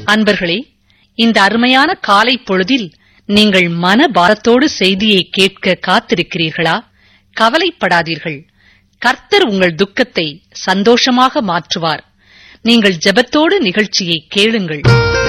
அன்பர்களே இந்த அருமையான காலை பொழுதில் நீங்கள் மன பாரத்தோடு செய்தியை கேட்க காத்திருக்கிறீர்களா கவலைப்படாதீர்கள் கர்த்தர் உங்கள் துக்கத்தை சந்தோஷமாக மாற்றுவார் நீங்கள் ஜெபத்தோடு நிகழ்ச்சியை கேளுங்கள்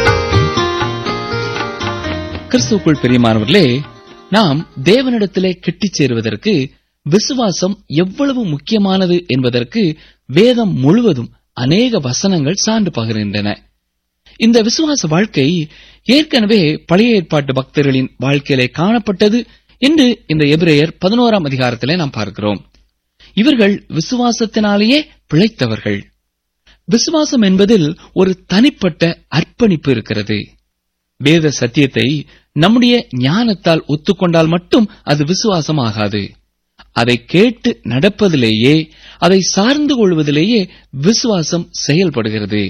கிறிஸ்துக்குள் பிரியமானவர்களே நாம் தேவனிடத்திலே கிட்டிச் சேருவதற்கு விசுவாசம் எவ்வளவு முக்கியமானது என்பதற்கு வேதம் முழுவதும் அநேக வசனங்கள் சான்று பகிர்கின்றன இந்த விசுவாச வாழ்க்கை ஏற்கனவே பழைய ஏற்பாட்டு பக்தர்களின் வாழ்க்கையிலே காணப்பட்டது என்று இந்த எபிரேயர் பதினோராம் அதிகாரத்திலே நாம் பார்க்கிறோம் இவர்கள் விசுவாசத்தினாலேயே பிழைத்தவர்கள் விசுவாசம் என்பதில் ஒரு தனிப்பட்ட அர்ப்பணிப்பு இருக்கிறது வேத சத்தியத்தை நம்முடைய ஞானத்தால் ஒத்துக்கொண்டால் மட்டும் அது விசுவாசம் ஆகாது அதை கேட்டு நடப்பதிலேயே அதை சார்ந்து கொள்வதிலேயே விசுவாசம் செயல்படுகிறது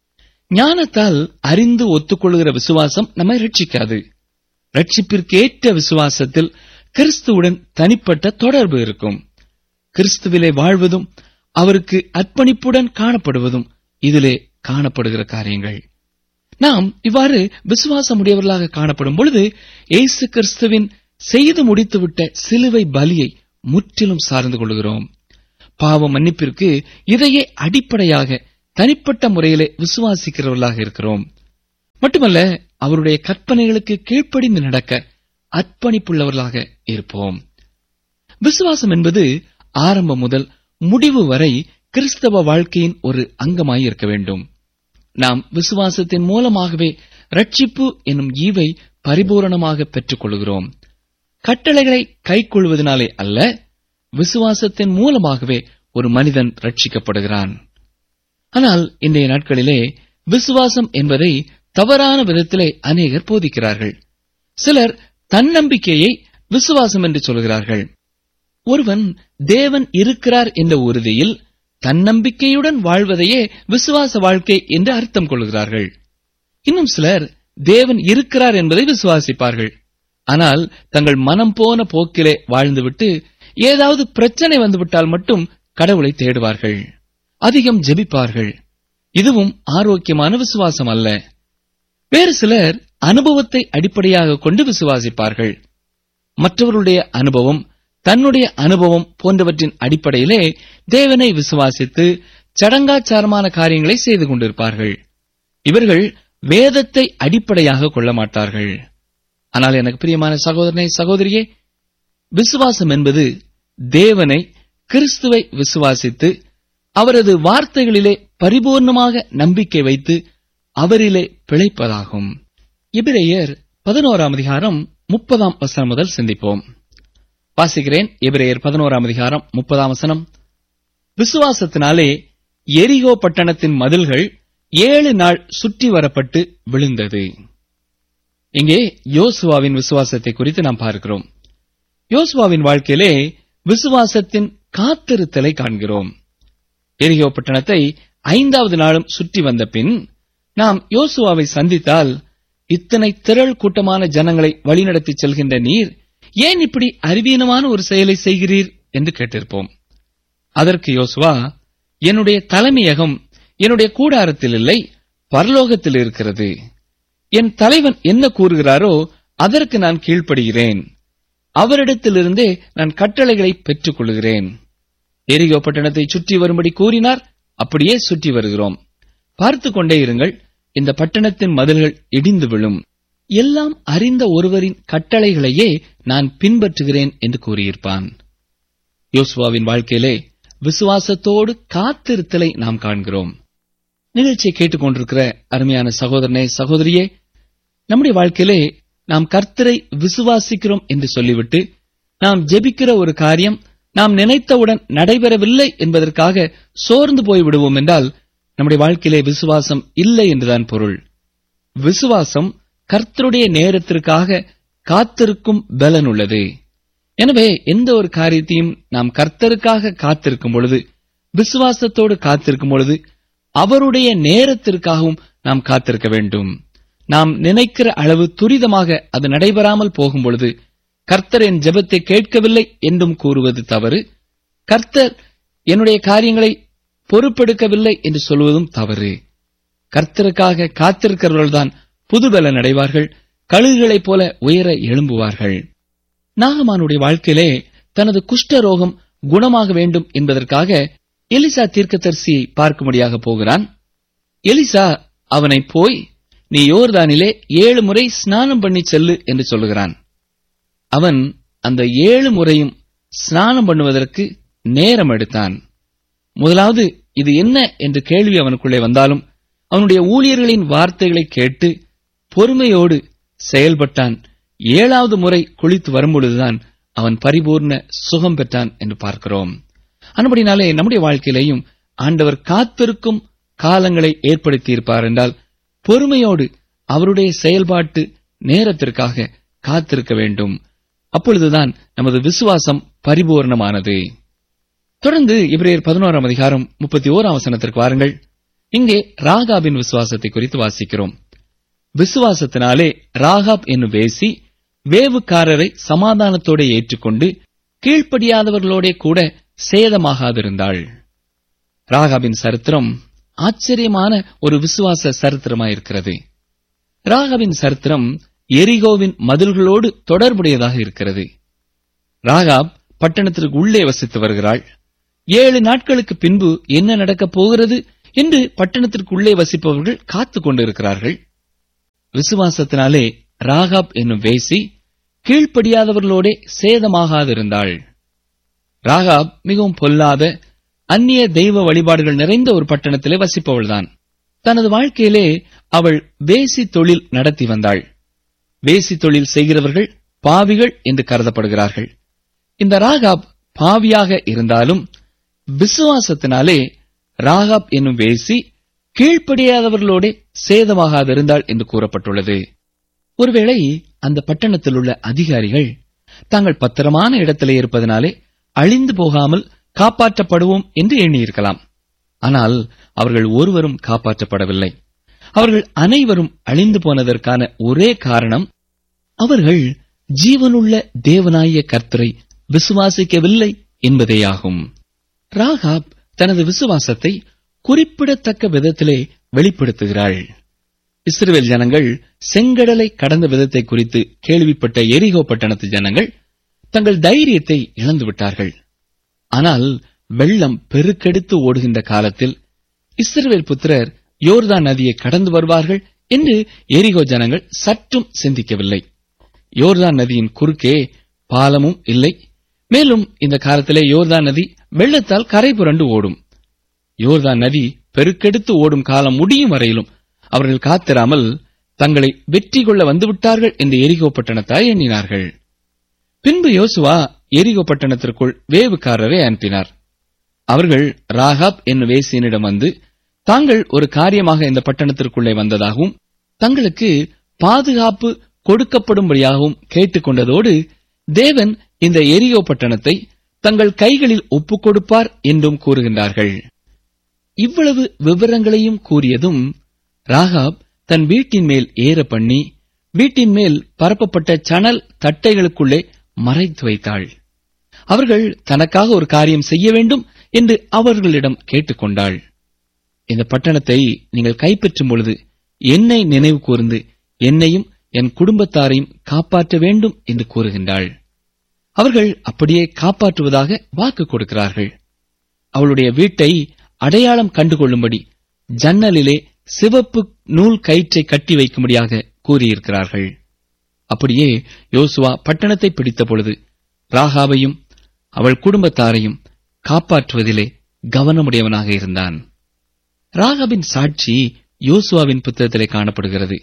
ஞானத்தால் அறிந்து ஒத்துக்கொள்கிற விசுவாசம் நம்மை ரட்சிக்காது ரட்சிப்பிற்கேற்ற விசுவாசத்தில் கிறிஸ்துவுடன் தனிப்பட்ட தொடர்பு இருக்கும் கிறிஸ்துவிலே வாழ்வதும் அவருக்கு அர்ப்பணிப்புடன் காணப்படுவதும் இதிலே காணப்படுகிற காரியங்கள் நாம் இவ்வாறு விசுவாசமுடையவர்களாக காணப்படும் பொழுது இயேசு கிறிஸ்துவின் செய்து முடித்துவிட்ட சிலுவை பலியை முற்றிலும் சார்ந்து கொள்கிறோம் பாவ மன்னிப்பிற்கு இதையே அடிப்படையாக தனிப்பட்ட முறையிலே விசுவாசிக்கிறவர்களாக இருக்கிறோம் மட்டுமல்ல அவருடைய கற்பனைகளுக்கு கீழ்ப்படிந்து நடக்க அர்ப்பணிப்புள்ளவர்களாக இருப்போம் விசுவாசம் என்பது ஆரம்பம் முதல் முடிவு வரை கிறிஸ்தவ வாழ்க்கையின் ஒரு அங்கமாய் இருக்க வேண்டும் நாம் விசுவாசத்தின் மூலமாகவே ரட்சிப்பு என்னும் ஈவை பரிபூரணமாக பெற்றுக் கொள்கிறோம் கட்டளைகளை கைக்கொள்வதனாலே அல்ல விசுவாசத்தின் மூலமாகவே ஒரு மனிதன் ரட்சிக்கப்படுகிறான் ஆனால் இன்றைய நாட்களிலே விசுவாசம் என்பதை தவறான விதத்திலே அநேகர் போதிக்கிறார்கள் சிலர் தன்னம்பிக்கையை விசுவாசம் என்று சொல்கிறார்கள் ஒருவன் தேவன் இருக்கிறார் என்ற உறுதியில் தன்னம்பிக்கையுடன் வாழ்வதையே விசுவாச வாழ்க்கை என்று அர்த்தம் கொள்கிறார்கள் இன்னும் சிலர் தேவன் இருக்கிறார் என்பதை விசுவாசிப்பார்கள் ஆனால் தங்கள் மனம் போன போக்கிலே வாழ்ந்துவிட்டு ஏதாவது பிரச்சனை வந்துவிட்டால் மட்டும் கடவுளை தேடுவார்கள் அதிகம் ஜெபிப்பார்கள் இதுவும் ஆரோக்கியமான விசுவாசம் அல்ல வேறு சிலர் அனுபவத்தை அடிப்படையாக கொண்டு விசுவாசிப்பார்கள் மற்றவர்களுடைய அனுபவம் தன்னுடைய அனுபவம் போன்றவற்றின் அடிப்படையிலே தேவனை விசுவாசித்து சடங்காச்சாரமான காரியங்களை செய்து கொண்டிருப்பார்கள் இவர்கள் வேதத்தை அடிப்படையாக கொள்ள மாட்டார்கள் ஆனால் எனக்கு பிரியமான சகோதரனை சகோதரியே விசுவாசம் என்பது தேவனை கிறிஸ்துவை விசுவாசித்து அவரது வார்த்தைகளிலே பரிபூர்ணமாக நம்பிக்கை வைத்து அவரிலே பிழைப்பதாகும் எபிரேயர் பதினோராம் அதிகாரம் முப்பதாம் வசனம் முதல் சிந்திப்போம் வாசிக்கிறேன் எபிரேயர் பதினோராம் அதிகாரம் முப்பதாம் வசனம் விசுவாசத்தினாலே எரிகோ பட்டணத்தின் மதில்கள் ஏழு நாள் சுற்றி வரப்பட்டு விழுந்தது இங்கே யோசுவாவின் விசுவாசத்தை குறித்து நாம் பார்க்கிறோம் யோசுவாவின் வாழ்க்கையிலே விசுவாசத்தின் காத்திருத்தலை காண்கிறோம் எரிகோ பட்டணத்தை ஐந்தாவது நாளும் சுற்றி வந்த பின் நாம் யோசுவாவை சந்தித்தால் இத்தனை திரள் கூட்டமான ஜனங்களை வழிநடத்தி செல்கின்ற நீர் ஏன் இப்படி அறிவீனமான ஒரு செயலை செய்கிறீர் என்று கேட்டிருப்போம் அதற்கு யோசுவா என்னுடைய தலைமையகம் என்னுடைய கூடாரத்தில் இல்லை பரலோகத்தில் இருக்கிறது என் தலைவன் என்ன கூறுகிறாரோ அதற்கு நான் கீழ்ப்படுகிறேன் அவரிடத்திலிருந்தே நான் கட்டளைகளை பெற்றுக் கொள்கிறேன் எரிகோ பட்டணத்தை சுற்றி வரும்படி கூறினார் அப்படியே சுற்றி வருகிறோம் பார்த்து கொண்டே இருங்கள் இந்த பட்டணத்தின் மதில்கள் இடிந்து விழும் எல்லாம் அறிந்த ஒருவரின் கட்டளைகளையே நான் பின்பற்றுகிறேன் என்று கூறியிருப்பான் யோசுவாவின் வாழ்க்கையிலே விசுவாசத்தோடு காத்திருத்தலை நாம் காண்கிறோம் நிகழ்ச்சியை கேட்டுக்கொண்டிருக்கிற அருமையான சகோதரனே சகோதரியே நம்முடைய வாழ்க்கையிலே நாம் கர்த்தரை விசுவாசிக்கிறோம் என்று சொல்லிவிட்டு நாம் ஜெபிக்கிற ஒரு காரியம் நாம் நினைத்தவுடன் நடைபெறவில்லை என்பதற்காக சோர்ந்து போய் விடுவோம் என்றால் நம்முடைய வாழ்க்கையிலே விசுவாசம் இல்லை என்றுதான் பொருள் விசுவாசம் கர்த்தருடைய நேரத்திற்காக காத்திருக்கும் பலன் உள்ளது எனவே எந்த ஒரு காரியத்தையும் நாம் கர்த்தருக்காக காத்திருக்கும் பொழுது விசுவாசத்தோடு காத்திருக்கும் பொழுது அவருடைய நேரத்திற்காகவும் நாம் காத்திருக்க வேண்டும் நாம் நினைக்கிற அளவு துரிதமாக அது நடைபெறாமல் போகும் பொழுது கர்த்தர் என் ஜெபத்தை கேட்கவில்லை என்றும் கூறுவது தவறு கர்த்தர் என்னுடைய காரியங்களை பொறுப்பெடுக்கவில்லை என்று சொல்வதும் தவறு கர்த்தருக்காக காத்திருக்கிறவர்கள்தான் புதுபலன் அடைவார்கள் கழுகுகளைப் போல உயர எழும்புவார்கள் நாகமானுடைய வாழ்க்கையிலே தனது குஷ்ட ரோகம் குணமாக வேண்டும் என்பதற்காக எலிசா தீர்க்கதரிசியை பார்க்கும்படியாக போகிறான் எலிசா அவனை போய் நீ யோர்தானிலே ஏழு முறை ஸ்நானம் பண்ணி செல்லு என்று சொல்லுகிறான் அவன் அந்த ஏழு முறையும் ஸ்நானம் பண்ணுவதற்கு நேரம் எடுத்தான் முதலாவது இது என்ன என்று கேள்வி அவனுக்குள்ளே வந்தாலும் அவனுடைய ஊழியர்களின் வார்த்தைகளை கேட்டு பொறுமையோடு செயல்பட்டான் ஏழாவது முறை குளித்து வரும்பொழுதுதான் அவன் பரிபூர்ண சுகம் பெற்றான் என்று பார்க்கிறோம் அன்படினாலே நம்முடைய வாழ்க்கையிலேயும் ஆண்டவர் காத்திருக்கும் காலங்களை ஏற்படுத்தியிருப்பார் என்றால் பொறுமையோடு அவருடைய செயல்பாட்டு நேரத்திற்காக காத்திருக்க வேண்டும் அப்பொழுதுதான் நமது விசுவாசம் பரிபூர்ணமானது தொடர்ந்து இப்ரேயர் பதினோராம் அதிகாரம் முப்பத்தி ஓராம் வசனத்திற்கு வாருங்கள் இங்கே ராகாபின் விசுவாசத்தை குறித்து வாசிக்கிறோம் விசுவாசத்தினாலே ராகாப் என்னும் வேசி வேவுக்காரரை சமாதானத்தோட ஏற்றுக்கொண்டு கீழ்ப்படியாதவர்களோட கூட சேதமாகாதிருந்தாள் ராகாபின் சரித்திரம் ஆச்சரியமான ஒரு விசுவாச சரித்திரமாயிருக்கிறது ராகாபின் சரித்திரம் எரிகோவின் மதில்களோடு தொடர்புடையதாக இருக்கிறது ராகாப் பட்டணத்திற்கு உள்ளே வசித்து வருகிறாள் ஏழு நாட்களுக்கு பின்பு என்ன நடக்கப் போகிறது என்று பட்டணத்திற்கு உள்ளே வசிப்பவர்கள் காத்துக் கொண்டிருக்கிறார்கள் விசுவாசத்தினாலே ராகாப் என்னும் வேசி கீழ்ப்படியாதவர்களோட சேதமாகாதிருந்தாள் ராகாப் மிகவும் பொல்லாத அந்நிய தெய்வ வழிபாடுகள் நிறைந்த ஒரு பட்டணத்திலே வசிப்பவள்தான் தனது வாழ்க்கையிலே அவள் வேசி தொழில் நடத்தி வந்தாள் வேசி தொழில் செய்கிறவர்கள் பாவிகள் என்று கருதப்படுகிறார்கள் இந்த ராகாப் பாவியாக இருந்தாலும் விசுவாசத்தினாலே ராகாப் என்னும் வேசி கீழ்ப்படியாதவர்களோட சேதமாகாதிருந்தாள் என்று கூறப்பட்டுள்ளது ஒருவேளை அந்த பட்டணத்தில் உள்ள அதிகாரிகள் தாங்கள் பத்திரமான இடத்திலே இருப்பதனாலே அழிந்து போகாமல் காப்பாற்றப்படுவோம் என்று எண்ணியிருக்கலாம் ஆனால் அவர்கள் ஒருவரும் காப்பாற்றப்படவில்லை அவர்கள் அனைவரும் அழிந்து போனதற்கான ஒரே காரணம் அவர்கள் ஜீவனுள்ள தேவனாய கர்த்தரை விசுவாசிக்கவில்லை என்பதேயாகும் ராகாப் தனது விசுவாசத்தை குறிப்பிடத்தக்க விதத்திலே வெளிப்படுத்துகிறாள் இஸ்ரேல் ஜனங்கள் செங்கடலை கடந்த விதத்தை குறித்து கேள்விப்பட்ட எரிகோ பட்டணத்து ஜனங்கள் தங்கள் தைரியத்தை இழந்து விட்டார்கள் ஆனால் வெள்ளம் பெருக்கெடுத்து ஓடுகின்ற காலத்தில் இஸ்ரவேல் புத்திரர் யோர்தான் நதியை கடந்து வருவார்கள் என்று எரிகோ ஜனங்கள் சற்றும் சிந்திக்கவில்லை யோர்தான் நதியின் குறுக்கே பாலமும் இல்லை மேலும் இந்த காலத்திலே யோர்தான் நதி வெள்ளத்தால் கரை புரண்டு ஓடும் யோர்தான் நதி பெருக்கெடுத்து ஓடும் காலம் முடியும் வரையிலும் அவர்கள் காத்திராமல் தங்களை வெற்றி கொள்ள வந்துவிட்டார்கள் என்று எரிகோ பட்டணத்தாய் எண்ணினார்கள் பின்பு யோசுவா எரிகோ பட்டணத்திற்குள் வேவுக்காரரை அனுப்பினார் அவர்கள் ராகாப் என்னும் வேசியனிடம் வந்து தாங்கள் ஒரு காரியமாக இந்த பட்டணத்திற்குள்ளே வந்ததாகவும் தங்களுக்கு பாதுகாப்பு கொடுக்கப்படும்படியாகவும் கேட்டுக்கொண்டதோடு தேவன் இந்த எரியோ பட்டணத்தை தங்கள் கைகளில் ஒப்புக் கொடுப்பார் என்றும் கூறுகின்றார்கள் இவ்வளவு விவரங்களையும் கூறியதும் ராகாப் தன் வீட்டின் மேல் ஏற பண்ணி வீட்டின் மேல் பரப்பப்பட்ட சணல் தட்டைகளுக்குள்ளே மறைத்து வைத்தாள் அவர்கள் தனக்காக ஒரு காரியம் செய்ய வேண்டும் என்று அவர்களிடம் கேட்டுக்கொண்டாள் இந்த பட்டணத்தை நீங்கள் கைப்பற்றும் பொழுது என்னை நினைவு கூர்ந்து என்னையும் என் குடும்பத்தாரையும் காப்பாற்ற வேண்டும் என்று கூறுகின்றாள் அவர்கள் அப்படியே காப்பாற்றுவதாக வாக்கு கொடுக்கிறார்கள் அவளுடைய வீட்டை அடையாளம் கண்டுகொள்ளும்படி ஜன்னலிலே சிவப்பு நூல் கயிற்றை கட்டி வைக்கும்படியாக கூறியிருக்கிறார்கள் அப்படியே யோசுவா பட்டணத்தை பிடித்த பொழுது ராகாவையும் அவள் குடும்பத்தாரையும் காப்பாற்றுவதிலே கவனமுடையவனாக இருந்தான் ராகாபின் சாட்சி யோசுவாவின் புத்தகத்திலே காணப்படுகிறது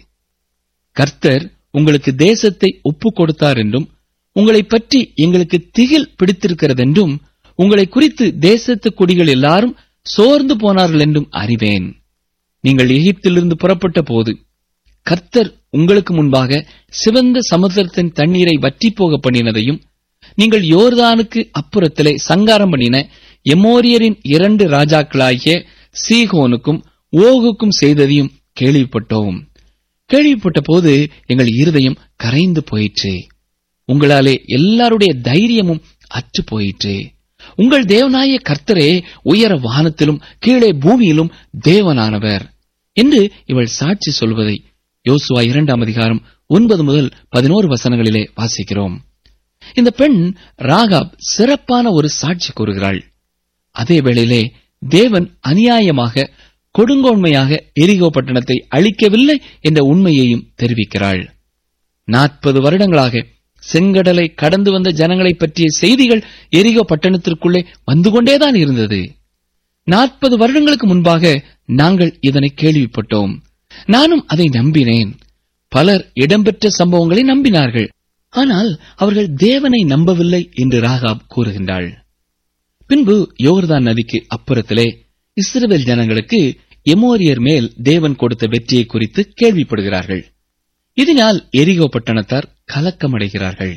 கர்த்தர் உங்களுக்கு தேசத்தை ஒப்புக் கொடுத்தார் என்றும் உங்களை பற்றி எங்களுக்கு திகில் பிடித்திருக்கிறதென்றும் உங்களை குறித்து தேசத்து குடிகள் எல்லாரும் சோர்ந்து போனார்கள் என்றும் அறிவேன் நீங்கள் எகிப்திலிருந்து புறப்பட்ட போது கர்த்தர் உங்களுக்கு முன்பாக சிவந்த சமுத்திரத்தின் தண்ணீரை வற்றி போக பண்ணினதையும் நீங்கள் யோர்தானுக்கு அப்புறத்திலே சங்காரம் பண்ணின எமோரியரின் இரண்டு ராஜாக்களாகிய சீகோனுக்கும் ஓகுக்கும் செய்ததையும் கேள்விப்பட்டோம் கேள்விப்பட்ட போது எங்கள் இருதயம் கரைந்து போயிற்று உங்களாலே எல்லாருடைய தைரியமும் அற்று போயிற்று உங்கள் தேவனாய கர்த்தரே உயர வானத்திலும் கீழே பூமியிலும் தேவனானவர் என்று இவள் சாட்சி சொல்வதை யோசுவா இரண்டாம் அதிகாரம் ஒன்பது முதல் பதினோரு வசனங்களிலே வாசிக்கிறோம் இந்த பெண் ராகாப் சிறப்பான ஒரு சாட்சி கூறுகிறாள் அதே வேளையிலே தேவன் அநியாயமாக கொடுங்கோன்மையாக எரிகோ பட்டணத்தை அழிக்கவில்லை என்ற உண்மையையும் தெரிவிக்கிறாள் நாற்பது வருடங்களாக செங்கடலை கடந்து வந்த ஜனங்களைப் பற்றிய செய்திகள் எரிகோ பட்டணத்திற்குள்ளே வந்து கொண்டேதான் இருந்தது நாற்பது வருடங்களுக்கு முன்பாக நாங்கள் இதனை கேள்விப்பட்டோம் நானும் அதை நம்பினேன் பலர் இடம்பெற்ற சம்பவங்களை நம்பினார்கள் ஆனால் அவர்கள் தேவனை நம்பவில்லை என்று ராகாப் கூறுகின்றாள் பின்பு யோர்தான் நதிக்கு அப்புறத்திலே இஸ்ரவேல் ஜனங்களுக்கு எமோரியர் மேல் தேவன் கொடுத்த வெற்றியை குறித்து கேள்விப்படுகிறார்கள் இதனால் எரிகோ பட்டணத்தார் கலக்கமடைகிறார்கள்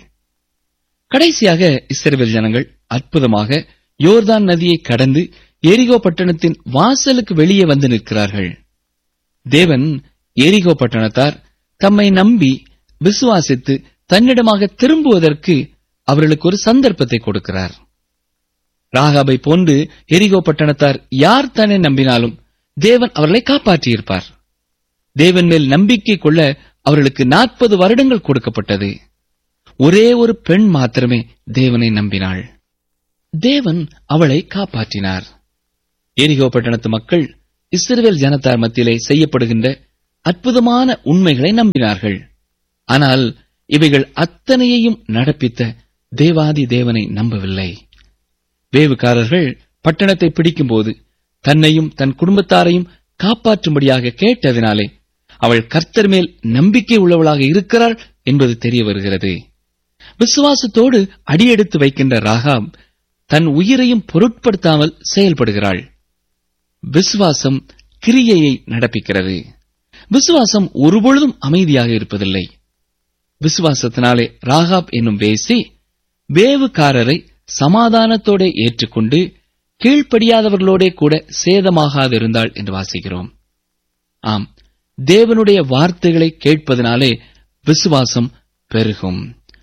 கடைசியாக இஸ்ரவேல் ஜனங்கள் அற்புதமாக யோர்தான் நதியை கடந்து எரிகோ பட்டணத்தின் வாசலுக்கு வெளியே வந்து நிற்கிறார்கள் தேவன் எரிகோ பட்டணத்தார் தம்மை நம்பி விசுவாசித்து தன்னிடமாக திரும்புவதற்கு அவர்களுக்கு ஒரு சந்தர்ப்பத்தை கொடுக்கிறார் ராகாபை போன்று எரிகோ பட்டணத்தார் யார் தன்னை நம்பினாலும் தேவன் அவர்களை காப்பாற்றியிருப்பார் தேவன் மேல் நம்பிக்கை கொள்ள அவர்களுக்கு நாற்பது வருடங்கள் கொடுக்கப்பட்டது ஒரே ஒரு பெண் மாத்திரமே தேவனை நம்பினாள் தேவன் அவளை காப்பாற்றினார் எரிகோ பட்டணத்து மக்கள் இஸ்ரவேல் ஜனத்தார் மத்தியிலே செய்யப்படுகின்ற அற்புதமான உண்மைகளை நம்பினார்கள் ஆனால் இவைகள் அத்தனையையும் நடப்பித்த தேவாதி தேவனை நம்பவில்லை வேவுக்காரர்கள் பட்டணத்தை பிடிக்கும்போது தன்னையும் தன் குடும்பத்தாரையும் காப்பாற்றும்படியாக கேட்டதினாலே அவள் கர்த்தர் மேல் நம்பிக்கை உள்ளவளாக இருக்கிறாள் என்பது தெரிய வருகிறது விசுவாசத்தோடு அடியெடுத்து வைக்கின்ற ராகாம் தன் உயிரையும் பொருட்படுத்தாமல் செயல்படுகிறாள் விசுவாசம் கிரியையை நடப்பிக்கிறது விசுவாசம் ஒருபொழுதும் அமைதியாக இருப்பதில்லை விசுவாசத்தினாலே ராகாப் என்னும் வேசி வேவுக்காரரை சமாதானத்தோட ஏற்றுக்கொண்டு கீழ்ப்படியாதவர்களோடே கூட சேதமாகாதிருந்தாள் என்று வாசிக்கிறோம் ஆம் தேவனுடைய வார்த்தைகளை கேட்பதனாலே விசுவாசம் பெருகும்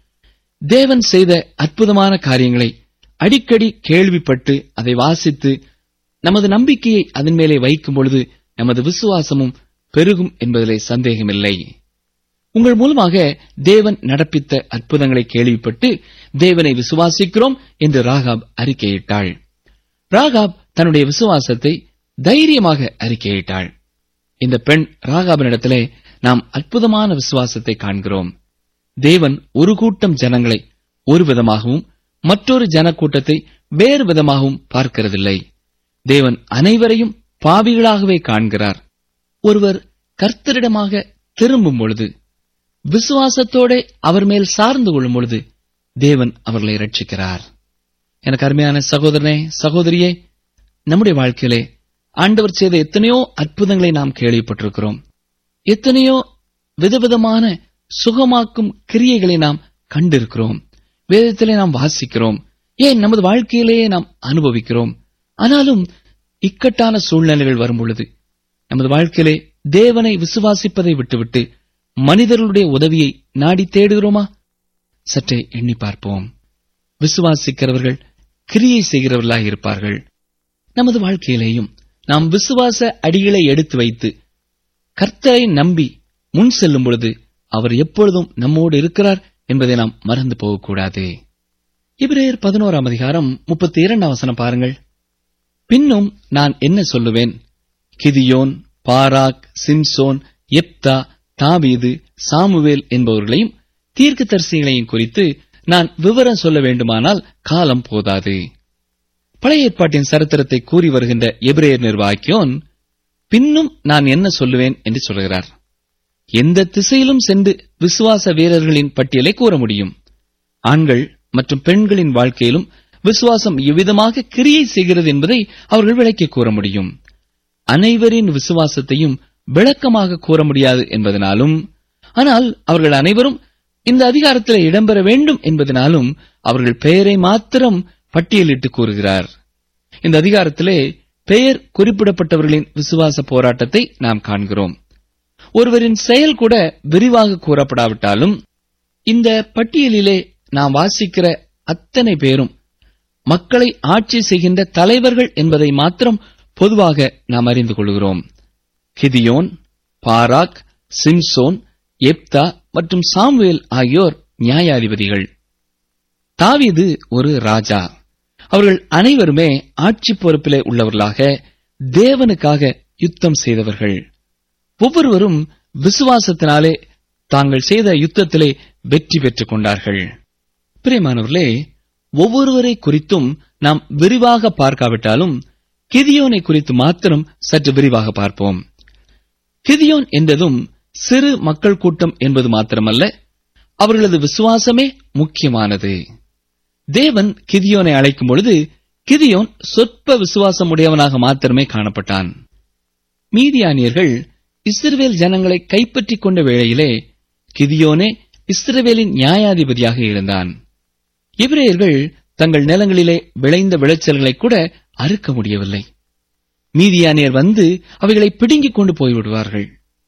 தேவன் செய்த அற்புதமான காரியங்களை அடிக்கடி கேள்விப்பட்டு அதை வாசித்து நமது நம்பிக்கையை அதன் மேலே வைக்கும் பொழுது நமது விசுவாசமும் பெருகும் என்பதிலே சந்தேகமில்லை உங்கள் மூலமாக தேவன் நடப்பித்த அற்புதங்களை கேள்விப்பட்டு தேவனை விசுவாசிக்கிறோம் என்று ராகாப் அறிக்கையிட்டாள் ராகாப் தன்னுடைய விசுவாசத்தை தைரியமாக அறிக்கையிட்டாள் இந்த பெண் ராகாபினிடத்திலே நாம் அற்புதமான விசுவாசத்தை காண்கிறோம் தேவன் ஒரு கூட்டம் ஜனங்களை ஒரு விதமாகவும் மற்றொரு ஜனக்கூட்டத்தை வேறு விதமாகவும் பார்க்கிறதில்லை தேவன் அனைவரையும் பாவிகளாகவே காண்கிறார் ஒருவர் கர்த்தரிடமாக திரும்பும் பொழுது விசுவாசத்தோட அவர் மேல் சார்ந்து கொள்ளும் பொழுது தேவன் அவர்களை ரட்சிக்கிறார் எனக்கு அருமையான சகோதரனே சகோதரியே நம்முடைய வாழ்க்கையிலே ஆண்டவர் செய்த எத்தனையோ அற்புதங்களை நாம் கேள்விப்பட்டிருக்கிறோம் எத்தனையோ விதவிதமான சுகமாக்கும் கிரியைகளை நாம் கண்டிருக்கிறோம் வேதத்திலே நாம் வாசிக்கிறோம் ஏன் நமது வாழ்க்கையிலேயே நாம் அனுபவிக்கிறோம் ஆனாலும் இக்கட்டான சூழ்நிலைகள் வரும் பொழுது நமது வாழ்க்கையிலே தேவனை விசுவாசிப்பதை விட்டுவிட்டு மனிதர்களுடைய உதவியை நாடி தேடுகிறோமா சற்றே எண்ணி பார்ப்போம் விசுவாசிக்கிறவர்கள் கிரியை செய்கிறவர்களாக இருப்பார்கள் நமது வாழ்க்கையிலேயும் நாம் விசுவாச அடிகளை எடுத்து வைத்து கர்த்தரை நம்பி முன் செல்லும் பொழுது அவர் எப்பொழுதும் நம்மோடு இருக்கிறார் என்பதை நாம் மறந்து போகக்கூடாது இபிரேயர் பதினோராம் அதிகாரம் முப்பத்தி இரண்டாம் வசனம் பாருங்கள் பின்னும் நான் என்ன சொல்லுவேன் கிதியோன் பாராக் சிம்சோன் எப்தா தாவீது சாமுவேல் என்பவர்களையும் தீர்க்கதரிசிகளையும் குறித்து நான் விவரம் சொல்ல வேண்டுமானால் காலம் போதாது பழைய ஏற்பாட்டின் சரித்திரத்தை கூறி வருகின்ற எபிரேயர் நிர்வாகியோன் பின்னும் நான் என்ன சொல்லுவேன் என்று சொல்கிறார் எந்த திசையிலும் சென்று விசுவாச வீரர்களின் பட்டியலை கூற முடியும் ஆண்கள் மற்றும் பெண்களின் வாழ்க்கையிலும் விசுவாசம் எவ்விதமாக கிரியை செய்கிறது என்பதை அவர்கள் விளக்கி கூற முடியும் அனைவரின் விசுவாசத்தையும் விளக்கமாக கூற முடியாது என்பதனாலும் ஆனால் அவர்கள் அனைவரும் இந்த அதிகாரத்தில் இடம்பெற வேண்டும் என்பதனாலும் அவர்கள் பெயரை மாத்திரம் பட்டியலிட்டு கூறுகிறார் இந்த அதிகாரத்திலே பெயர் குறிப்பிடப்பட்டவர்களின் விசுவாச போராட்டத்தை நாம் காண்கிறோம் ஒருவரின் செயல் கூட விரிவாக கூறப்படாவிட்டாலும் இந்த பட்டியலிலே நாம் வாசிக்கிற அத்தனை பேரும் மக்களை ஆட்சி செய்கின்ற தலைவர்கள் என்பதை மாத்திரம் பொதுவாக நாம் அறிந்து கொள்கிறோம் கிதியோன் பாராக் சிம்சோன் எப்தா மற்றும் சாமுவேல் ஆகியோர் நியாயாதிபதிகள் தாவீது ஒரு ராஜா அவர்கள் அனைவருமே ஆட்சி பொறுப்பிலே உள்ளவர்களாக தேவனுக்காக யுத்தம் செய்தவர்கள் ஒவ்வொருவரும் விசுவாசத்தினாலே தாங்கள் செய்த யுத்தத்திலே வெற்றி பெற்றுக் கொண்டார்கள் பிரியமானவர்களே ஒவ்வொருவரை குறித்தும் நாம் விரிவாக பார்க்காவிட்டாலும் கிதியோனை குறித்து மாத்திரம் சற்று விரிவாக பார்ப்போம் கிதியோன் என்றதும் சிறு மக்கள் கூட்டம் என்பது மாத்திரமல்ல அவர்களது விசுவாசமே முக்கியமானது தேவன் கிதியோனை அழைக்கும் பொழுது கிதியோன் சொற்ப விசுவாசம் உடையவனாக மாத்திரமே காணப்பட்டான் மீதியானியர்கள் இஸ்ரவேல் ஜனங்களை கைப்பற்றிக் கொண்ட வேளையிலே கிதியோனே இஸ்ரவேலின் நியாயாதிபதியாக இருந்தான் எபிரேயர்கள் தங்கள் நிலங்களிலே விளைந்த விளைச்சல்களை கூட அறுக்க முடியவில்லை மீதியானியர் வந்து அவைகளை பிடுங்கிக் கொண்டு போய்விடுவார்கள்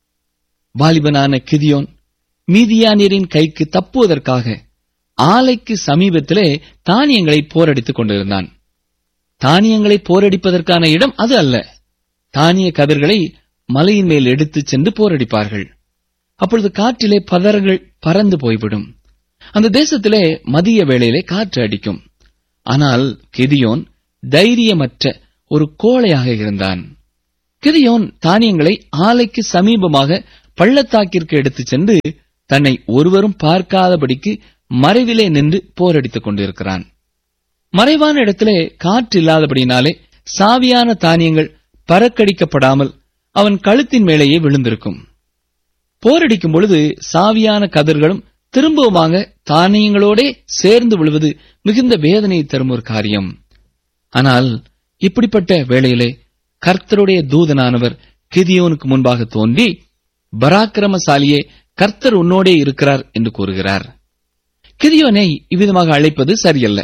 வாலிபனான கிதியோன் மீதியானியரின் கைக்கு தப்புவதற்காக ஆலைக்கு சமீபத்திலே தானியங்களை போரடித்துக் கொண்டிருந்தான் தானியங்களை போரடிப்பதற்கான இடம் அது அல்ல தானிய கதிர்களை மலையின் மேல் எடுத்துச் சென்று போரடிப்பார்கள் அப்பொழுது காற்றிலே பதர்கள் பறந்து போய்விடும் அந்த தேசத்திலே மதிய வேளையிலே காற்று அடிக்கும் ஆனால் கிதியோன் தைரியமற்ற ஒரு கோழையாக இருந்தான் கிதியோன் தானியங்களை ஆலைக்கு சமீபமாக பள்ளத்தாக்கிற்கு எடுத்துச் சென்று தன்னை ஒருவரும் பார்க்காதபடிக்கு மறைவிலே நின்று போரடித்துக் கொண்டிருக்கிறான் மறைவான இடத்திலே காற்று இல்லாதபடினாலே சாவியான தானியங்கள் பறக்கடிக்கப்படாமல் அவன் கழுத்தின் மேலேயே விழுந்திருக்கும் போரடிக்கும் பொழுது சாவியான கதிர்களும் திரும்பவுமாக தானியங்களோடே சேர்ந்து விழுவது மிகுந்த வேதனையை தரும் ஒரு காரியம் ஆனால் இப்படிப்பட்ட வேளையிலே கர்த்தருடைய தூதனானவர் கிதியோனுக்கு முன்பாக தோன்றி பராக்கிரமசாலியே கர்த்தர் உன்னோடே இருக்கிறார் என்று கூறுகிறார் கிதியோனை இவ்விதமாக அழைப்பது சரியல்ல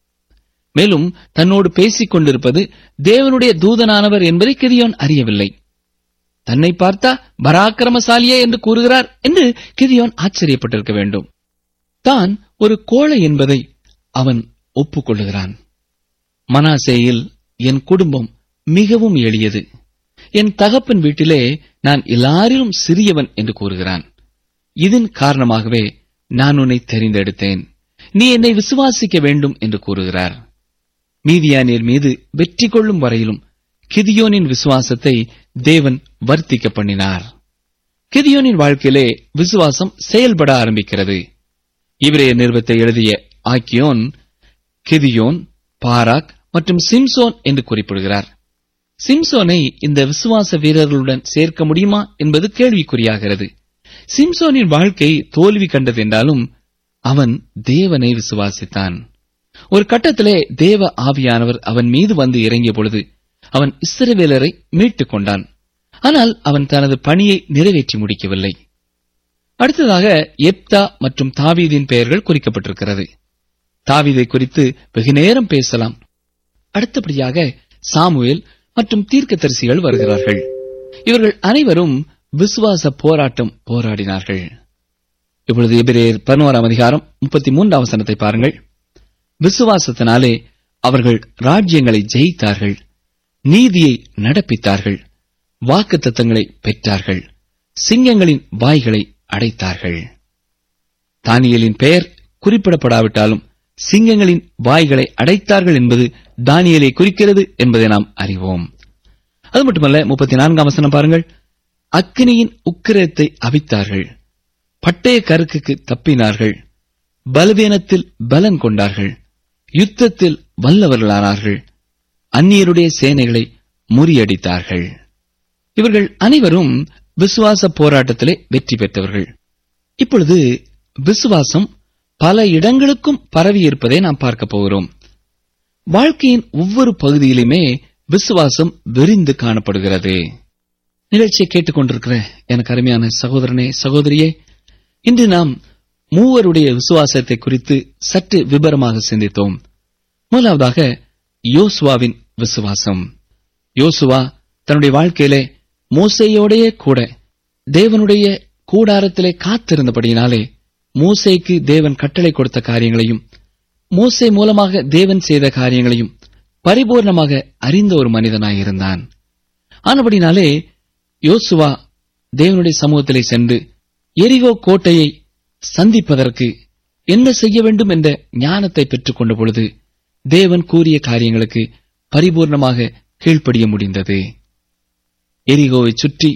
மேலும் தன்னோடு பேசிக் கொண்டிருப்பது தேவனுடைய தூதனானவர் என்பதை கிதியோன் அறியவில்லை தன்னை பார்த்தா பராக்கிரமசாலியே என்று கூறுகிறார் என்று கிதியோன் ஆச்சரியப்பட்டிருக்க வேண்டும் தான் ஒரு கோழை என்பதை அவன் ஒப்புக்கொள்ளுகிறான் மனாசேயில் என் குடும்பம் மிகவும் எளியது என் தகப்பன் வீட்டிலே நான் எல்லாரிலும் சிறியவன் என்று கூறுகிறான் இதன் காரணமாகவே நான் உன்னை தெரிந்தெடுத்தேன் நீ என்னை விசுவாசிக்க வேண்டும் என்று கூறுகிறார் மீதியானியர் மீது வெற்றி கொள்ளும் வரையிலும் கிதியோனின் விசுவாசத்தை தேவன் வர்த்திக்க பண்ணினார் கிதியோனின் வாழ்க்கையிலே விசுவாசம் செயல்பட ஆரம்பிக்கிறது இவரே நிறுவத்தை எழுதிய ஆக்கியோன் கிதியோன் பாராக் மற்றும் சிம்சோன் என்று குறிப்பிடுகிறார் சிம்சோனை இந்த விசுவாச வீரர்களுடன் சேர்க்க முடியுமா என்பது கேள்விக்குறியாகிறது சிம்சோனின் வாழ்க்கை தோல்வி கண்டது என்றாலும் அவன் தேவனை விசுவாசித்தான் ஒரு கட்டத்திலே தேவ ஆவியானவர் அவன் மீது வந்து இறங்கிய பொழுது அவன் இஸ்ரவேலரை மீட்டுக் கொண்டான் ஆனால் அவன் தனது பணியை நிறைவேற்றி முடிக்கவில்லை அடுத்ததாக எப்தா மற்றும் தாவீதின் பெயர்கள் குறிக்கப்பட்டிருக்கிறது தாவீதை குறித்து வெகு நேரம் பேசலாம் அடுத்தபடியாக சாமுவேல் மற்றும் தீர்க்கதரிசிகள் வருகிறார்கள் இவர்கள் அனைவரும் விசுவாச போராட்டம் போராடினார்கள் இப்பொழுது எபிரேயர் பதினோராம் அதிகாரம் முப்பத்தி மூன்றாம் வசனத்தை பாருங்கள் விசுவாசத்தினாலே அவர்கள் ராஜ்யங்களை ஜெயித்தார்கள் நீதியை நடப்பித்தார்கள் வாக்குத்தத்தங்களை பெற்றார்கள் சிங்கங்களின் வாய்களை அடைத்தார்கள் தானியலின் பெயர் குறிப்பிடப்படாவிட்டாலும் சிங்கங்களின் வாய்களை அடைத்தார்கள் என்பது தானியலை குறிக்கிறது என்பதை நாம் அறிவோம் அது மட்டுமல்ல முப்பத்தி நான்காம் வசனம் பாருங்கள் அக்கினியின் உக்கிரத்தை அவித்தார்கள் பட்டய கருக்குக்கு தப்பினார்கள் பலவீனத்தில் பலன் கொண்டார்கள் யுத்தத்தில் வல்லவர்களானார்கள் அந்நியருடைய சேனைகளை முறியடித்தார்கள் இவர்கள் அனைவரும் விசுவாச போராட்டத்திலே வெற்றி பெற்றவர்கள் இப்பொழுது விசுவாசம் பல இடங்களுக்கும் பரவி இருப்பதை நாம் பார்க்க போகிறோம் வாழ்க்கையின் ஒவ்வொரு பகுதியிலுமே விசுவாசம் விரிந்து காணப்படுகிறது நிகழ்ச்சியை கேட்டுக்கொண்டிருக்கிற எனக்கு அருமையான சகோதரனே சகோதரியே இன்று நாம் மூவருடைய விசுவாசத்தை குறித்து சற்று விபரமாக சிந்தித்தோம் முதலாவதாக யோசுவாவின் விசுவாசம் யோசுவா தன்னுடைய வாழ்க்கையிலே மோசையோடையே கூட தேவனுடைய கூடாரத்திலே காத்திருந்தபடியினாலே மோசேக்கு தேவன் கட்டளை கொடுத்த காரியங்களையும் மோசே மூலமாக தேவன் செய்த காரியங்களையும் பரிபூர்ணமாக அறிந்த ஒரு மனிதனாயிருந்தான் ஆனபடினாலே யோசுவா தேவனுடைய சமூகத்திலே சென்று எரிகோ கோட்டையை சந்திப்பதற்கு என்ன செய்ய வேண்டும் என்ற ஞானத்தை பெற்றுக் கொண்ட பொழுது தேவன் கூறிய காரியங்களுக்கு பரிபூர்ணமாக கீழ்ப்படிய முடிந்தது எரிகோவை சுற்றி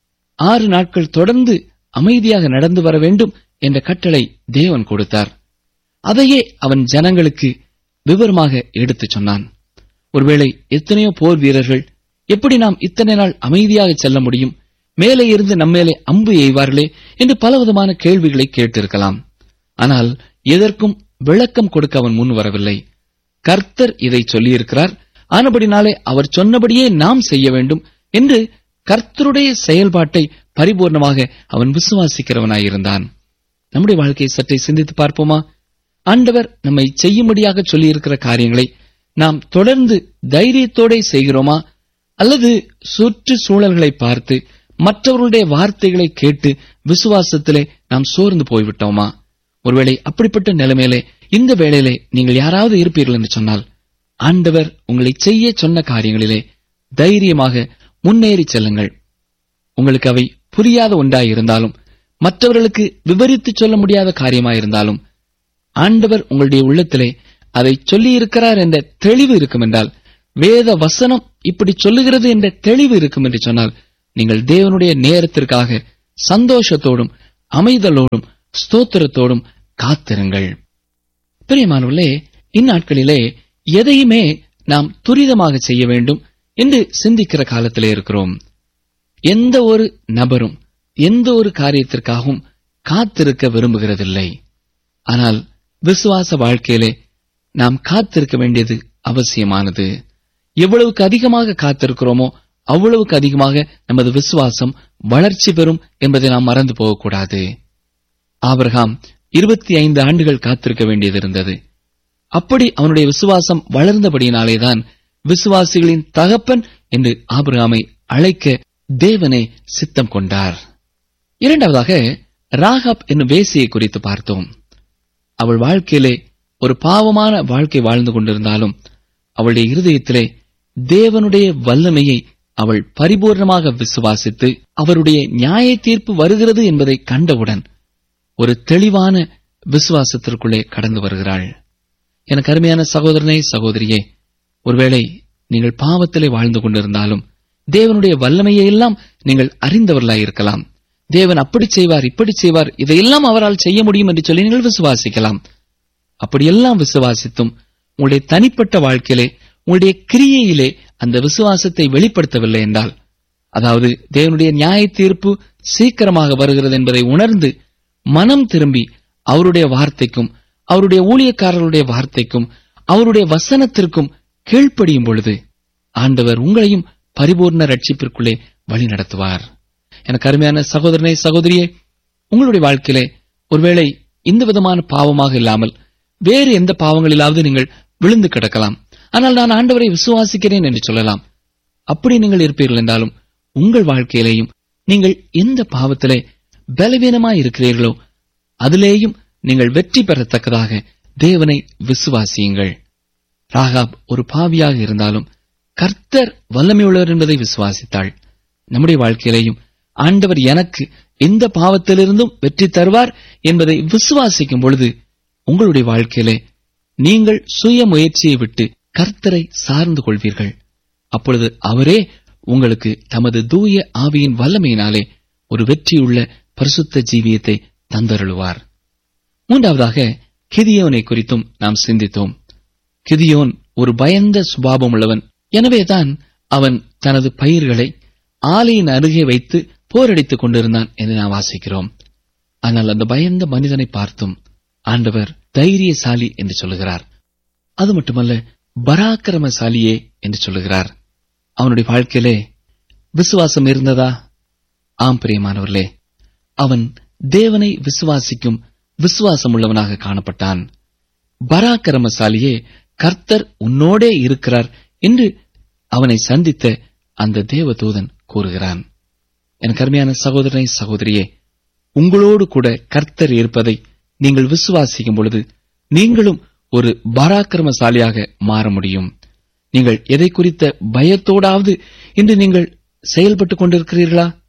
ஆறு நாட்கள் தொடர்ந்து அமைதியாக நடந்து வர வேண்டும் என்ற கட்டளை தேவன் கொடுத்தார் அதையே அவன் ஜனங்களுக்கு விவரமாக எடுத்துச் சொன்னான் ஒருவேளை எத்தனையோ போர் வீரர்கள் எப்படி நாம் இத்தனை நாள் அமைதியாக செல்ல முடியும் மேலே இருந்து நம்மேலே அம்பு எய்வார்களே என்று பலவிதமான கேள்விகளை கேட்டிருக்கலாம் ஆனால் எதற்கும் விளக்கம் கொடுக்க அவன் முன் வரவில்லை கர்த்தர் இதை சொல்லியிருக்கிறார் ஆனபடினாலே அவர் சொன்னபடியே நாம் செய்ய வேண்டும் என்று கர்த்தருடைய செயல்பாட்டை பரிபூர்ணமாக அவன் விசுவாசிக்கிறவனாயிருந்தான் நம்முடைய வாழ்க்கையை சற்றே சிந்தித்து பார்ப்போமா ஆண்டவர் நம்மை செய்யும்படியாக சொல்லியிருக்கிற காரியங்களை நாம் தொடர்ந்து தைரியத்தோட செய்கிறோமா அல்லது சுற்று சூழல்களை பார்த்து மற்றவர்களுடைய வார்த்தைகளை கேட்டு விசுவாசத்திலே நாம் சோர்ந்து போய்விட்டோமா ஒருவேளை அப்படிப்பட்ட நிலைமையிலே இந்த வேளையிலே நீங்கள் யாராவது இருப்பீர்கள் என்று சொன்னால் ஆண்டவர் உங்களை செய்ய சொன்ன காரியங்களிலே தைரியமாக முன்னேறி செல்லுங்கள் உங்களுக்கு அவை புரியாத ஒன்றாயிருந்தாலும் மற்றவர்களுக்கு விவரித்து சொல்ல முடியாத காரியமாயிருந்தாலும் ஆண்டவர் உங்களுடைய உள்ளத்திலே அதை சொல்லியிருக்கிறார் என்ற தெளிவு இருக்கும் என்றால் வேத வசனம் இப்படி சொல்லுகிறது என்ற தெளிவு இருக்கும் என்று சொன்னால் நீங்கள் தேவனுடைய நேரத்திற்காக சந்தோஷத்தோடும் அமைதலோடும் ஸ்தோத்திரத்தோடும் காத்திருங்கள் பிரியமானவர்களே இந்நாட்களிலே எதையுமே நாம் துரிதமாக செய்ய வேண்டும் என்று சிந்திக்கிற காலத்திலே இருக்கிறோம் எந்த ஒரு நபரும் எந்த ஒரு காரியத்திற்காகவும் காத்திருக்க விரும்புகிறதில்லை ஆனால் விசுவாச வாழ்க்கையிலே நாம் காத்திருக்க வேண்டியது அவசியமானது எவ்வளவுக்கு அதிகமாக காத்திருக்கிறோமோ அவ்வளவுக்கு அதிகமாக நமது விசுவாசம் வளர்ச்சி பெறும் என்பதை நாம் மறந்து போகக்கூடாது ஆபிரகாம் இருபத்தி ஐந்து ஆண்டுகள் காத்திருக்க வேண்டியது இருந்தது அப்படி அவனுடைய விசுவாசம் வளர்ந்தபடியினாலேதான் விசுவாசிகளின் தகப்பன் என்று ஆபிரகாமை அழைக்க தேவனே சித்தம் கொண்டார் இரண்டாவதாக ராகாப் என்னும் வேசியை குறித்து பார்த்தோம் அவள் வாழ்க்கையிலே ஒரு பாவமான வாழ்க்கை வாழ்ந்து கொண்டிருந்தாலும் அவளுடைய இருதயத்திலே தேவனுடைய வல்லமையை அவள் பரிபூர்ணமாக விசுவாசித்து அவருடைய நியாய தீர்ப்பு வருகிறது என்பதை கண்டவுடன் ஒரு தெளிவான விசுவாசத்திற்குள்ளே கடந்து வருகிறாள் எனக்கு அருமையான சகோதரனே சகோதரியே ஒருவேளை நீங்கள் பாவத்திலே வாழ்ந்து கொண்டிருந்தாலும் தேவனுடைய வல்லமையை எல்லாம் நீங்கள் அறிந்தவர்களாயிருக்கலாம் தேவன் அப்படி செய்வார் இப்படி செய்வார் இதையெல்லாம் அவரால் செய்ய முடியும் என்று சொல்லி நீங்கள் விசுவாசிக்கலாம் அப்படியெல்லாம் விசுவாசித்தும் உங்களுடைய தனிப்பட்ட வாழ்க்கையிலே உங்களுடைய கிரியையிலே அந்த விசுவாசத்தை வெளிப்படுத்தவில்லை என்றால் அதாவது தேவனுடைய நியாய தீர்ப்பு சீக்கிரமாக வருகிறது என்பதை உணர்ந்து மனம் திரும்பி அவருடைய வார்த்தைக்கும் அவருடைய ஊழியக்காரர்களுடைய வார்த்தைக்கும் அவருடைய வசனத்திற்கும் கீழ்ப்படியும் பொழுது ஆண்டவர் உங்களையும் பரிபூர்ண ரட்சிப்பிற்குள்ளே வழி நடத்துவார் எனக்கு அருமையான சகோதரனே சகோதரியே உங்களுடைய வாழ்க்கையிலே ஒருவேளை இந்த விதமான பாவமாக இல்லாமல் வேறு எந்த பாவங்களிலாவது நீங்கள் விழுந்து கிடக்கலாம் ஆனால் நான் ஆண்டவரை விசுவாசிக்கிறேன் என்று சொல்லலாம் அப்படி நீங்கள் இருப்பீர்கள் என்றாலும் உங்கள் வாழ்க்கையிலேயும் நீங்கள் எந்த பாவத்திலே பலவீனமாய் இருக்கிறீர்களோ அதிலேயும் நீங்கள் வெற்றி பெறத்தக்கதாக தேவனை விசுவாசியுங்கள் ராகாப் ஒரு பாவியாக இருந்தாலும் கர்த்தர் வல்லமையுள்ளவர் என்பதை விசுவாசித்தாள் நம்முடைய வாழ்க்கையிலேயும் ஆண்டவர் எனக்கு எந்த பாவத்திலிருந்தும் வெற்றி தருவார் என்பதை விசுவாசிக்கும் பொழுது உங்களுடைய வாழ்க்கையிலே நீங்கள் சுய முயற்சியை விட்டு கர்த்தரை சார்ந்து கொள்வீர்கள் அப்பொழுது அவரே உங்களுக்கு தமது தூய ஆவியின் வல்லமையினாலே ஒரு வெற்றியுள்ள பரிசுத்த ஜீவியத்தை தந்தருளுவார் மூன்றாவதாக கிதியோனை குறித்தும் நாம் சிந்தித்தோம் கிதியோன் ஒரு பயந்த சுபாவம் உள்ளவன் எனவேதான் அவன் தனது பயிர்களை ஆலையின் அருகே வைத்து போரடித்துக் கொண்டிருந்தான் என்று நாம் வாசிக்கிறோம் ஆனால் அந்த பயந்த மனிதனை பார்த்தும் ஆண்டவர் தைரியசாலி என்று சொல்லுகிறார் அது மட்டுமல்ல பராக்கிரமசாலியே என்று சொல்லுகிறார் அவனுடைய வாழ்க்கையிலே விசுவாசம் இருந்ததா ஆம் பிரியமானவர்களே அவன் தேவனை விசுவாசிக்கும் விசுவாசம் உள்ளவனாக காணப்பட்டான் பராக்கிரமசாலியே கர்த்தர் உன்னோடே இருக்கிறார் என்று அவனை சந்தித்த அந்த தேவதூதன் கூறுகிறான் எனக்கு அருமையான சகோதரனை சகோதரியே உங்களோடு கூட கர்த்தர் இருப்பதை நீங்கள் விசுவாசிக்கும் பொழுது நீங்களும் ஒரு பராக்கிரமசாலியாக மாற முடியும் நீங்கள் எதை குறித்த பயத்தோடாவது இன்று நீங்கள் செயல்பட்டுக் கொண்டிருக்கிறீர்களா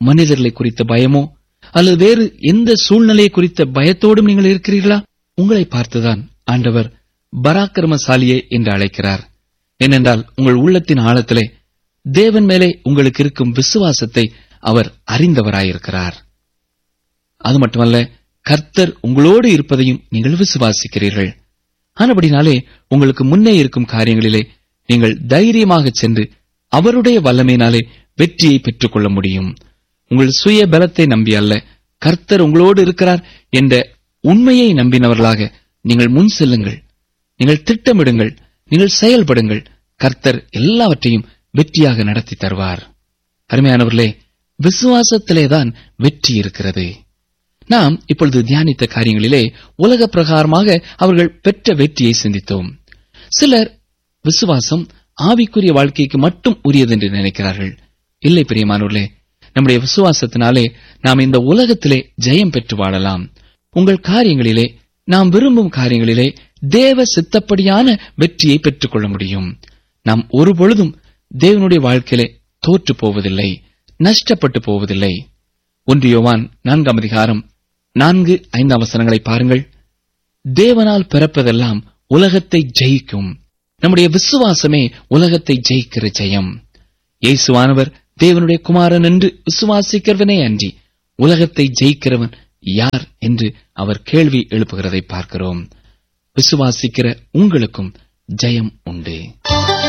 மனிதர்களை குறித்த பயமோ அல்லது வேறு எந்த சூழ்நிலையை குறித்த பயத்தோடும் நீங்கள் இருக்கிறீர்களா உங்களை பார்த்துதான் ஆண்டவர் பராக்கிரமசாலியே என்று அழைக்கிறார் ஏனென்றால் உங்கள் உள்ளத்தின் ஆழத்திலே தேவன் மேலே உங்களுக்கு இருக்கும் விசுவாசத்தை அவர் அறிந்தவராயிருக்கிறார் அது மட்டுமல்ல கர்த்தர் உங்களோடு இருப்பதையும் நீங்கள் விசுவாசிக்கிறீர்கள் ஆனபடினாலே உங்களுக்கு முன்னே இருக்கும் காரியங்களிலே நீங்கள் தைரியமாக சென்று அவருடைய வல்லமையினாலே வெற்றியை பெற்றுக்கொள்ள முடியும் உங்கள் சுய பலத்தை நம்பி அல்ல கர்த்தர் உங்களோடு இருக்கிறார் என்ற உண்மையை நம்பினவர்களாக நீங்கள் முன் செல்லுங்கள் நீங்கள் திட்டமிடுங்கள் நீங்கள் செயல்படுங்கள் கர்த்தர் எல்லாவற்றையும் வெற்றியாக நடத்தி தருவார் அருமையானவர்களே விசுவாசத்திலேதான் வெற்றி இருக்கிறது நாம் இப்பொழுது தியானித்த காரியங்களிலே உலக பிரகாரமாக அவர்கள் பெற்ற வெற்றியை சிந்தித்தோம் சிலர் விசுவாசம் ஆவிக்குரிய வாழ்க்கைக்கு மட்டும் உரியது என்று நினைக்கிறார்கள் இல்லை பிரியமானவர்களே நம்முடைய விசுவாசத்தினாலே நாம் இந்த உலகத்திலே ஜெயம் பெற்று வாழலாம் உங்கள் காரியங்களிலே நாம் விரும்பும் காரியங்களிலே தேவ சித்தப்படியான வெற்றியை பெற்றுக்கொள்ள முடியும் நாம் ஒருபொழுதும் தேவனுடைய வாழ்க்கையிலே தோற்று போவதில்லை நஷ்டப்பட்டு போவதில்லை ஒன்றியோவான் நான்காம் அதிகாரம் நான்கு ஐந்தாம் வசனங்களை பாருங்கள் தேவனால் பிறப்பதெல்லாம் உலகத்தை ஜெயிக்கும் நம்முடைய விசுவாசமே உலகத்தை ஜெயிக்கிற ஜெயம் இயேசுவானவர் தேவனுடைய குமாரன் என்று விசுவாசிக்கிறவனே அன்றி உலகத்தை ஜெயிக்கிறவன் யார் என்று அவர் கேள்வி எழுப்புகிறதை பார்க்கிறோம் விசுவாசிக்கிற உங்களுக்கும் ஜெயம் உண்டு